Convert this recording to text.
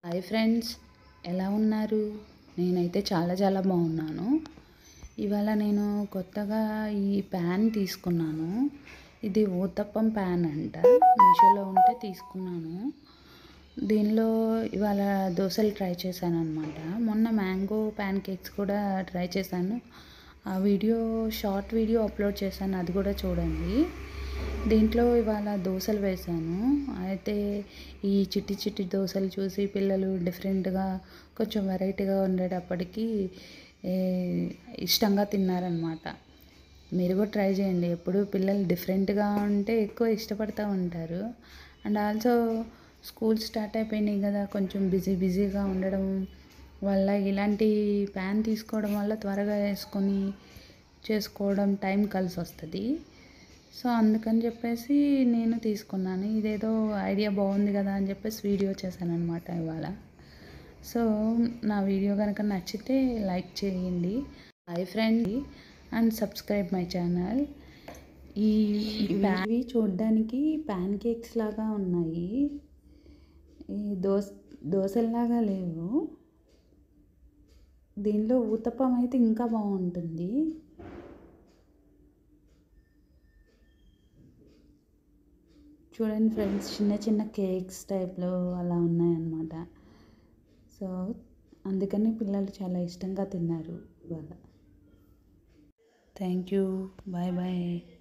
hi friends ఎలా ఉన్నారు నేనైతే చాలా చాలా బాగున్నాను ఇవాళ నేను కొత్తగా ఈ ప్యాన్ తీసుకున్నాను ఇది ఊతప్పం ప్యాన్ అంట మీషోలో ఉంటే తీసుకున్నాను దీనిలో ఇవాళ దోశలు ట్రై చేశాను అనమాట మొన్న మ్యాంగో ప్యాన్ కేక్స్ కూడా ట్రై చేశాను ఆ వీడియో షార్ట్ వీడియో అప్లోడ్ చేశాను అది కూడా చూడండి దీంట్లో ఇవాళ దోశలు వేశాను అయితే ఈ చిట్టి చిట్టి దోశలు చూసి పిల్లలు డిఫరెంట్గా కొంచెం వెరైటీగా ఉండేటప్పటికీ ఏ, ఇష్టంగా తిన్నారనమాట మీరు కూడా ట్రై చేయండి ఎప్పుడు పిల్లలు డిఫరెంట్గా ఉంటే ఎక్కువ ఇష్టపడుతూ ఉంటారు అండ్ ఆల్సో స్కూల్ స్టార్ట్ అయిపోయినాయి కదా కొంచెం బిజీ బిజీగా ఉండడం వల్ల ఇలాంటి ప్యాన్ తీసుకోవడం వల్ల త్వరగా వేసుకొని చేసుకోవడం టైం కలిసి వస్తుంది సో అందుకని చెప్పేసి నేను తీసుకున్నాను ఇదేదో ఐడియా బాగుంది కదా అని చెప్పేసి వీడియో చేశాను అనమాట ఇవాళ సో నా వీడియో కనుక నచ్చితే లైక్ చేయండి hi friend and subscribe my channel ఈ ఇవి చూడడానికి ప్యాన్ కేక్స్ లాగా ఉన్నాయి ఈ దోశ దోశల్లాగా లేవు దీనిలో ఊతప్పం అయితే ఇంకా బాగుంటుంది చూడండి ఫ్రెండ్స్ చిన్న చిన్న కేక్స్ టైప్లో అలా ఉన్నాయన్నమాట సో అందుకని పిల్లలు చాలా ఇష్టంగా తిన్నారు ఇవాళ థ్యాంక్ యూ బాయ్ బాయ్